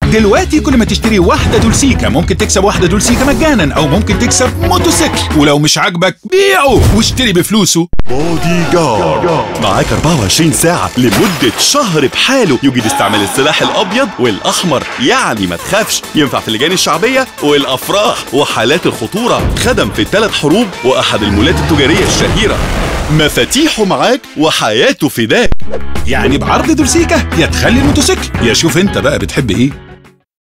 دلوقتي كل ما تشتري واحدة دولسيكا ممكن تكسب واحدة دولسيكا مجانا أو ممكن تكسب موتوسيكل ولو مش عاجبك بيعه واشتري بفلوسه بودي جارد معاك 24 ساعة لمدة شهر بحاله يوجد استعمال السلاح الأبيض والأحمر يعني ما تخافش ينفع في اللجان الشعبية والأفراح وحالات الخطورة خدم في الثلاث حروب وأحد المولات التجارية الشهيرة مفاتيحه معاك وحياته فداك يعني بعرض دولسيكا يا تخلي الموتوسيكل يا شوف انت بقى بتحب ايه